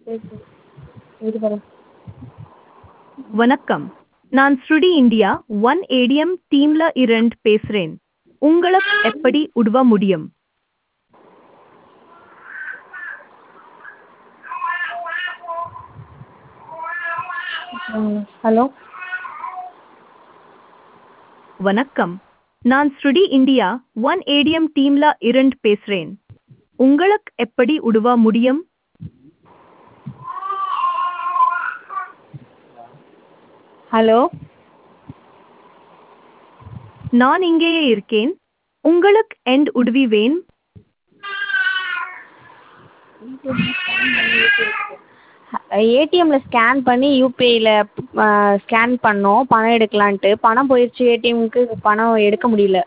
இது பாரு வணக்கம் நான் ஸ்ருடி இந்தியா ஒன் ஏடிஎம் டீம்ல இருந்து பேசுறேன் உங்களுக்கு எப்படி உதவ முடியும் ஹலோ வணக்கம் நான் ஸ்ருடி இந்தியா ஒன் ஏடிஎம் டீம்ல இருந்து பேசுறேன் உங்களுக்கு எப்படி உதவ முடியும் ஹலோ நான் இங்கேயே இருக்கேன் உங்களுக்கு எண்ட் உதவி வேணும் ஏடிஎம்ல ஸ்கேன் பண்ணி யூபிஐல ஸ்கேன் பண்ணோம் பணம் எடுக்கலான்ட்டு பணம் போயிடுச்சு ஏடிஎம்க்கு பணம் எடுக்க முடியல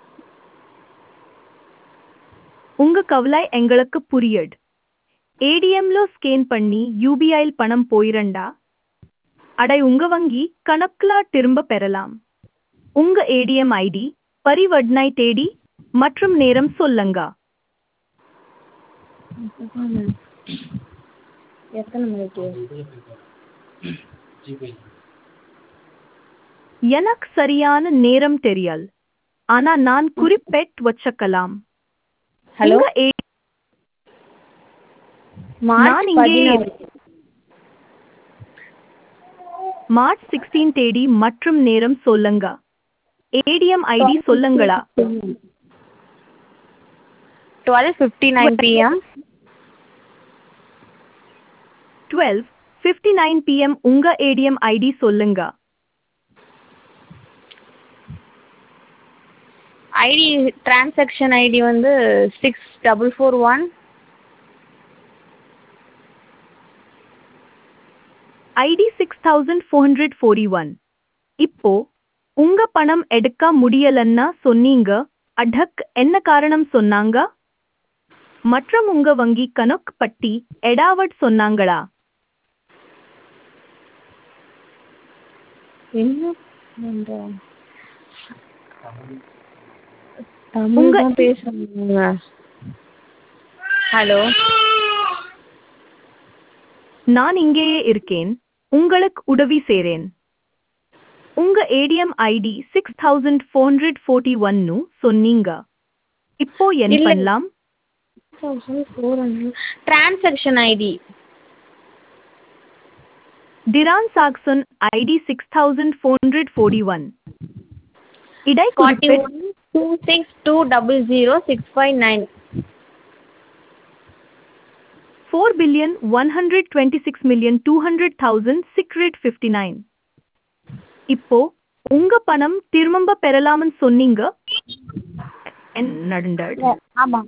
உங்க கவலை எங்களுக்கு புரியுது ஏடிஎம்ல ஸ்கேன் பண்ணி யூபிஐயில் பணம் போயிரண்டா அடை உங்க வங்கி கணக்குல திரும்ப பெறலாம் உங்க ஏடிஎம் ஐடி பரிவர்த்தனை தேதி மற்றும் நேரம் சொல்லுங்க எத்தனை மணிக்கு எனக்கு சரியான நேரம் தெரியல் ஆனா நான் குறிப்பிட்டு வச்சுக்கலாம் ஹலோ உங்க ஏ- மார்ச் நான் இங்கே பதினாறு மார்ச் சிக்ஸ்டீன் தேதி மற்றும் நேரம் சொல்லுங்க ஏடிஎம் ஐடி சொல்லுங்களா twelve fifty nine PM twelve fifty nine PM உங்க ஏடிஎம் ஐடி சொல்லுங்க ஐடி டிரான்சாக்ஷன் ஐடி வந்து six double four one ID six thousand four hundred forty one இப்போ உங்க பணம் எடுக்க முடியலன்னா சொன்னீங்க அடக் என்ன காரணம் சொன்னாங்க மற்றும் உங்க வங்கி கணக்கு பட்டி எடாவட் சொன்னாங்களா என்ன பண்ற? தமிழ் உங்க- தான் பேசுறாங்க ஹலோ நான் இங்கேயே இருக்கேன் உங்களுக்கு உதவி செய்றேன் உங்க ATM ID six thousand four hundred forty ஒன்னு சொன்னீங்க இப்போ என்ன இல்லை. பண்ணலாம் transaction ID transaction ID six thousand four hundred forty one இடை ஃபார்ட்டி குறிப்பிட்ட one two six two double zero six five nine four billion one hundred twenty six million two hundred thousand six hundred fifty nine இப்போ உங்க பணம் திரும்ப பெறலாம்னு சொன்னீங்க என்ன நடந்தது ஆமாம்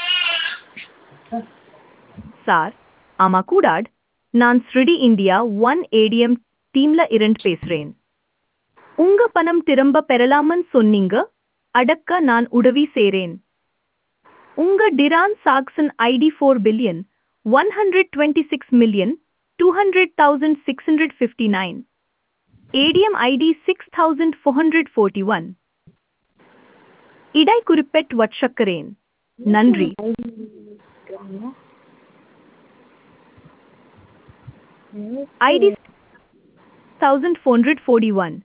சார் ஆமா கூடாட் நான் ஸ்ருடி இந்தியா ஒன் ஏடிஎம் டீம்ல இருந்து பேசுறேன் உங்க பணம் திரும்ப பெறலாம்னு சொன்னீங்க அடக்க நான் உதவி செய்றேன் உங்க transaction ID four billion one hundred twenty six million two hundred thousand six hundred fifty nine ATM ID six thousand four hundred forty one இடை குறிப்பிட்டு வச்சக்கிறேன் நன்றி ID 1441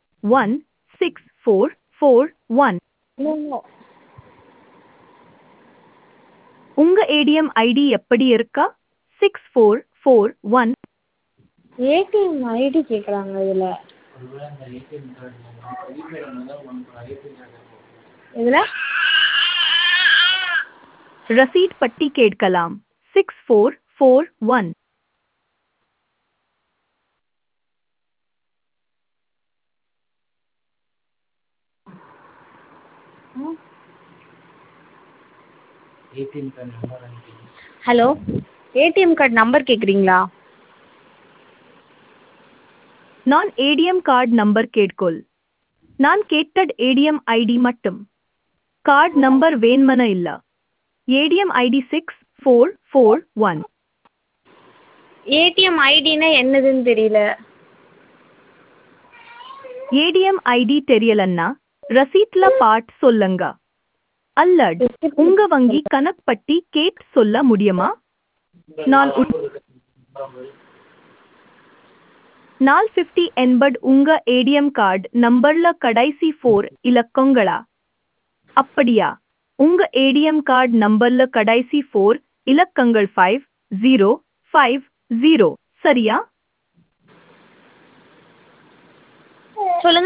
16441 உங்க ஏடிஎம் ஐடி எப்படி இருக்கா six four four one ATM ID கேட்குறாங்க இதில் இதில் ரசீட் பட்டி கேட்கலாம் six four four one hello ATM card number கேட்குறீங்களா நான் ஏடிஎம் கார்டு நம்பர் கேட்கொள் நான் கேட்டட் ஏடிஎம் ஐடி மட்டும் கார்டு நம்பர் வேண்மன இல்ல ATM ID six four four one ATM ஐடினா என்னதுன்னு தெரியல ஏடிஎம் ஐடி தெரியலன்னா ரசீட்ல பாட் சொல்லுங்க அல்லட் உங்க வங்கி கணக்கு பட்டி கேட் சொல்ல முடியுமா நான் உ- நால் ஃபிஃப்டி எண்பது உங்க ஏடிஎம் கார்டு நம்பர்ல கடைசி ஃபோர் இலக்கங்களா அப்படியா உங்க ஏடிஎம் கார்டு நம்பர்ல கடைசி ஃபோர் இலக்கங்கள் ஃபைவ் ஜீரோ ஃபைவ் ஜீரோ சரியா சொல்லுங்க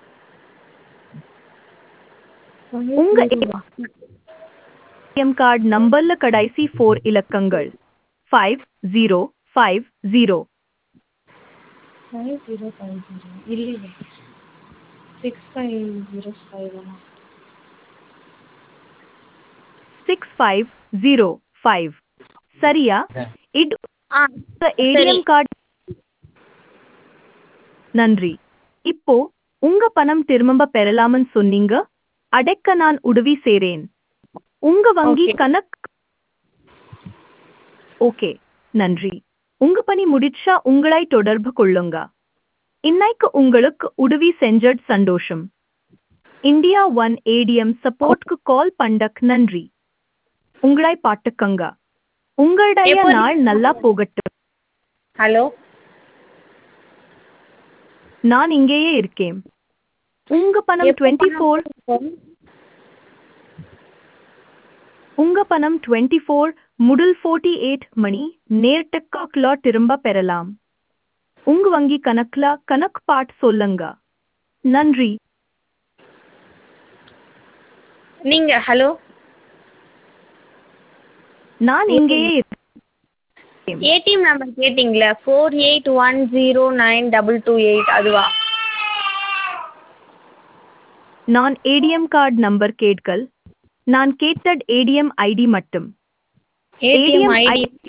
உங்க ஏடிஎம் கார்டு நம்பர்ல கடைசி ஃபோர் இலக்கங்கள் five zero five zero five zero five zero இல்லையே six five zero five six five zero five சரியா இது ஆ ஏடிஎம் கார்டு நன்றி இப்போ உங்க பணம் திரும்ப பெறலாம்னு சொன்னீங்க அடைக்க நான் உதவி செய்றேன் உங்க வங்கி Okay. கணக்கு ஓகே நன்றி உங்க பணி முடிச்சா உங்களை தொடர்பு கொள்ளுங்க இன்னைக்கு உங்களுக்கு உதவி செஞ்சது சந்தோஷம் இந்தியா ஒன் ஏடிஎம் சப்போர்ட்க்கு கால் பண்ணக் நன்றி உங்களை பாட்டுக்கங்க உங்களுடைய எப்போ- நாள் நல்லா போகட்டும் ஹலோ நான் இங்கேயே இருக்கேன் உங்க பணம் டுவெண்ட்டி ஃபோர் உங்க பணம் டுவெண்ட்டி ஃபோர் முதல் ஃபோர்ட்டி எயிட் மணி நேரத்துக்குள்ள திரும்ப பெறலாம் உங்க வங்கி கணக்குல கணக்கு பாட் சொல்லுங்க நன்றி நீங்க ஹலோ நான் இங்கேயே இருக்கேன். ஏடிஎம் நம்பர் கேட்டிங்களே four eight one zero nine double two eight அதுவா நான் ஏடிஎம் கார்டு நம்பர் கேட்கல் நான் கேட்டட் ஏடிஎம் ஐடி மட்டும் ATM ATM ID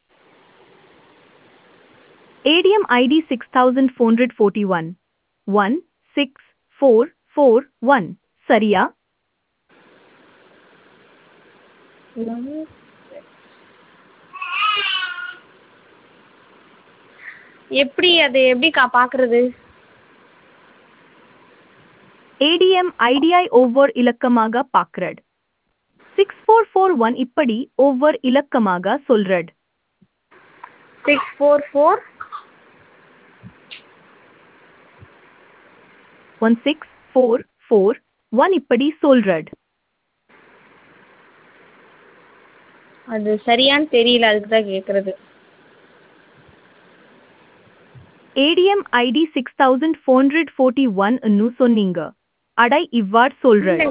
ATM ID six thousand four hundred forty one one six four four one சரியா எப்படி அது எப்படிக்கா பார்க்குறது ஏடிஎம் ஐடிஐ ஒவ்வொரு இலக்கமாக பார்க்கிறது சிக்ஸ் ஃபோர் ஃபோர் ஒன் இப்படி ஒவ்வொரு இலக்கமாக சொல்றது six four four one six four four one இப்படி சொல்றது அது சரியான்னு தெரியல அதுக்கு தான் கேட்குறது ATM ID six thousand four hundred forty one சொன்னீங்க அடை இவ்வாறு சொல்றது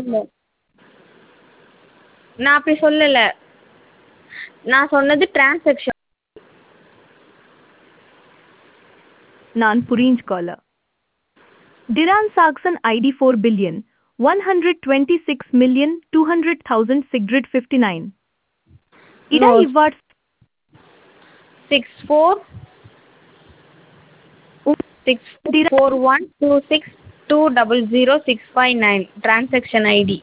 நான் அப்படி சொல்லலை நான் சொன்னது டிரான்சாக்ஷன் நான் புரிஞ்சுக்கோல transaction ID four billion one hundred twenty six million two hundred thousand six hundred fifty nine இதை No. இவ்வாறு six four six four one two six two double zero six five nine transaction ID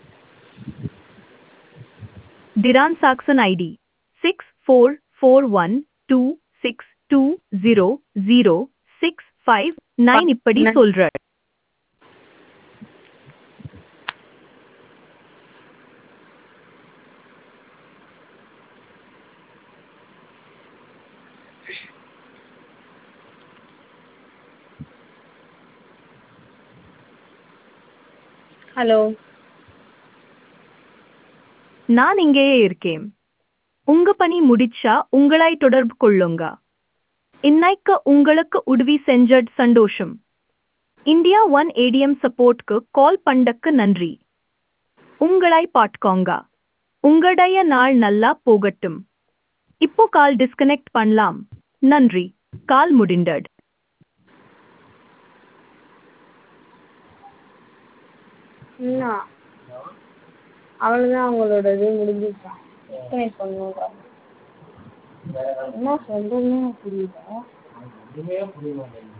transaction ID six four four one two six two zero zero six five nine இப்படி nine. சொல்ற hello நான் இங்கேயே இருக்கேன் உங்க பணி முடிச்சா உங்களை தொடர்பு கொள்ளுங்க இன்னைக்கு உங்களுக்கு உதவி செஞ்சது சந்தோஷம் இந்தியா ஒன் ஏடிஎம் சப்போர்ட்க்கு கால் பண்ணக்கு நன்றி உங்களை பாட்கோங்க உங்களுடைய நாள் நல்லா போகட்டும் இப்போ கால் டிஸ்கனெக்ட் பண்ணலாம் நன்றி கால் முடிந்தது இன்னும் அவ்வளோதான் அவங்களோட இது முடிஞ்சிருச்சான் டிஸ்கனெக்ட் பண்ணுவோம் என்ன சொல்கிறதுன்னு புரியல